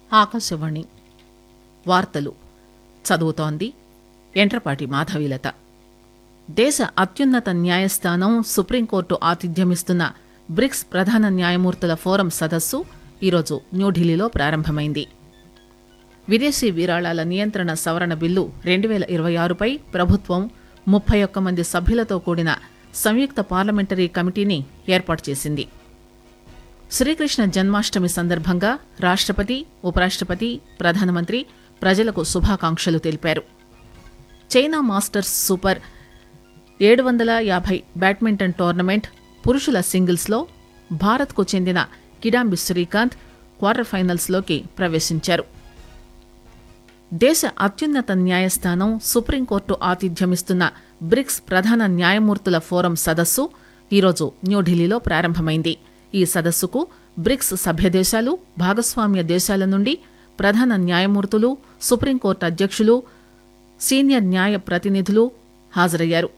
ఆకాశవాణి వార్తలు చదువుతోంది ఎంట్రపాటి మాధవీలత దేశ అత్యున్నత న్యాయస్థానం సుప్రీంకోర్టు ఆతిథ్యమిస్తున్న బ్రిక్స్ ప్రధాన న్యాయమూర్తుల ఫోరం సదస్సు ఈరోజు న్యూఢిల్లీలో ప్రారంభమైంది విదేశీ విరాళాల నియంత్రణ సవరణ బిల్లు రెండు పేల ఇరవై ఆరుపై ప్రభుత్వం ముప్పై ఒక్క మంది సభ్యులతో కూడిన సంయుక్త పార్లమెంటరీ కమిటీని ఏర్పాటు చేసింది శ్రీకృష్ణ జన్మాష్టమి సందర్భంగా రాష్టపతి ఉపరాష్టపతి ప్రధానమంత్రి ప్రజలకు శుభాకాంక్షలు తెలిపారు చైనా మాస్టర్స్ సూపర్ ఏడు వందల యాభై బ్యాడ్మింటన్ టోర్నమెంట్ పురుషుల సింగిల్స్లో భారత్కు చెందిన కిడాంబి శ్రీకాంత్ క్వార్టర్ ఫైనల్స్లోకి ప్రవేశించారు దేశ అత్యున్నత న్యాయస్థానం సుప్రీంకోర్టు ఆతిథ్యమిస్తున్న బ్రిక్స్ ప్రధాన న్యాయమూర్తుల ఫోరం సదస్సు ఈరోజు న్యూఢిల్లీలో ప్రారంభమైంది ఈ సదస్సుకు బ్రిక్స్ సభ్యదేశాలు భాగస్వామ్య దేశాల నుండి ప్రధాన న్యాయమూర్తులు సుప్రీంకోర్టు అధ్యక్షులు సీనియర్ న్యాయ ప్రతినిధులు హాజరయ్యారు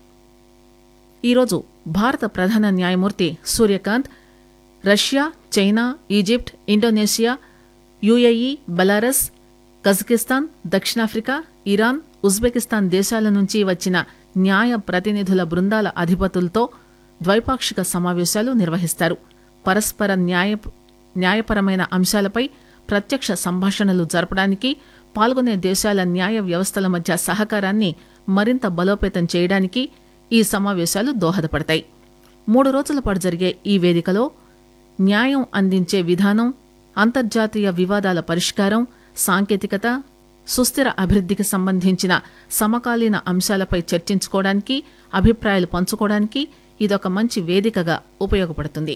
ఈరోజు భారత ప్రధాన న్యాయమూర్తి Suryakant Russia China Egypt Indonesia UAE Belarus Kazakhstan దక్షిణాఫ్రికా ఇరాన్ ఉజ్బెకిస్తాన్ దేశాల నుంచి వచ్చిన న్యాయ ప్రతినిధుల బృందాల అధిపతులతో ద్వైపాక్షిక సమావేశాలు నిర్వహిస్తారు పరస్పర న్యాయ న్యాయపరమైన అంశాలపై ప్రత్యక్ష సంభాషణలు జరపడానికి పాల్గొనే దేశాల న్యాయ వ్యవస్థల మధ్య సహకారాన్ని మరింత బలోపేతం చేయడానికి ఈ సమావేశాలు దోహదపడతాయి మూడు రోజుల పాటు జరిగే ఈ వేదికలో న్యాయం అందించే విధానం అంతర్జాతీయ వివాదాల పరిష్కారం సాంకేతికత సుస్థిర అభివృద్ధికి సంబంధించిన సమకాలీన అంశాలపై చర్చించుకోవడానికి అభిప్రాయాలు పంచుకోవడానికి ఇదొక మంచి వేదికగా ఉపయోగపడుతుంది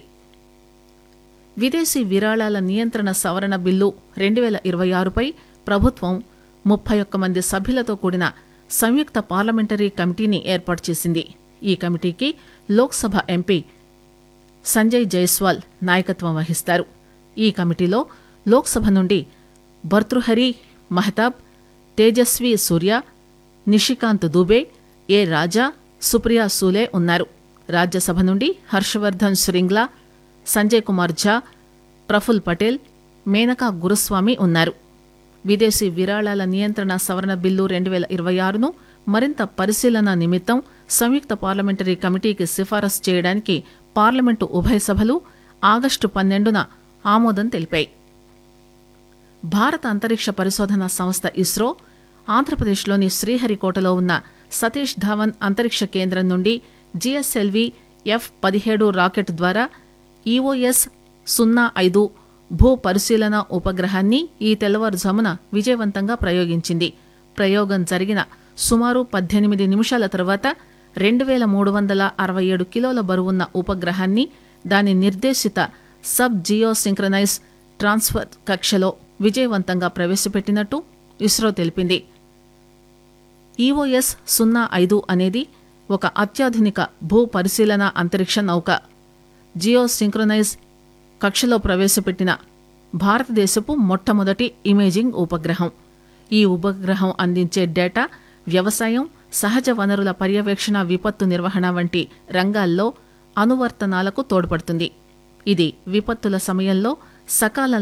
విదేశీ విరాళాల నియంత్రణ సవరణ బిల్లు రెండు వేల ఇరవై ఆరుపై ప్రభుత్వం ముప్పై ఒక్క మంది సభ్యులతో కూడిన సంయుక్త పార్లమెంటరీ కమిటీని ఏర్పాటు చేసింది ఈ కమిటీకి లోక్సభ ఎంపీ సంజయ్ జైస్వాల్ నాయకత్వం వహిస్తారు ఈ కమిటీలో లోక్సభ నుండి భర్తృహరి మహతాబ్ తేజస్వి సూర్య నిషికాంత్ దుబే ఏ రాజా సుప్రియా సూలే ఉన్నారు రాజ్యసభ నుండి హర్షవర్ధన్ శ్రింగ్లా సంజయ్ కుమార్ ఝా ప్రఫుల్ పటేల్ మేనకా గురుస్వామి ఉన్నారు విదేశీ విరాళాల నియంత్రణ సవరణ బిల్లు రెండు వేల ఇరవై ఆరును మరింత పరిశీలన నిమిత్తం సంయుక్త పార్లమెంటరీ కమిటీకి సిఫారసు చేయడానికి పార్లమెంటు ఉభయ సభలు ఆగస్టు పన్నెండున ఆమోదం తెలిపాయి భారత అంతరిక్ష పరిశోధన సంస్థ ఇస్రో ఆంధ్రప్రదేశ్లోని శ్రీహరికోటలో ఉన్న సతీష్ ధావన్ అంతరిక్ష కేంద్రం నుండి జిఎస్ఎల్వి ఎఫ్ పదిహేడు రాకెట్ ద్వారా ఈఓఎస్ సున్నా ఐదు భూ పరిశీలన ఉపగ్రహాన్ని ఈ తెల్లవారుజామున విజయవంతంగా ప్రయోగించింది ప్రయోగం జరిగిన సుమారు పద్దెనిమిది నిమిషాల తర్వాత రెండు వేల మూడు వందల అరవై ఏడు కిలోల బరువున్న ఉపగ్రహాన్ని దాని నిర్దేశిత సబ్ జియో సింక్రనైజ్ ట్రాన్స్ఫర్ కక్షలో విజయవంతంగా ప్రవేశపెట్టినట్టు ఇస్రో తెలిపింది ఈఓఎస్ సున్నా ఐదు అనేది ఒక అత్యాధునిక భూ పరిశీలన అంతరిక్ష నౌక జియో సింక్రొనైజ్ కక్షలో ప్రవేశపెట్టిన భారతదేశపు మొట్టమొదటి ఇమేజింగ్ ఉపగ్రహం ఈ ఉపగ్రహం అందించే డేటా వ్యవసాయం సహజ వనరుల పర్యవేక్షణ విపత్తు నిర్వహణ వంటి రంగాల్లో అనువర్తనాలకు తోడ్పడుతుంది ఇది విపత్తుల సమయంలో సకాల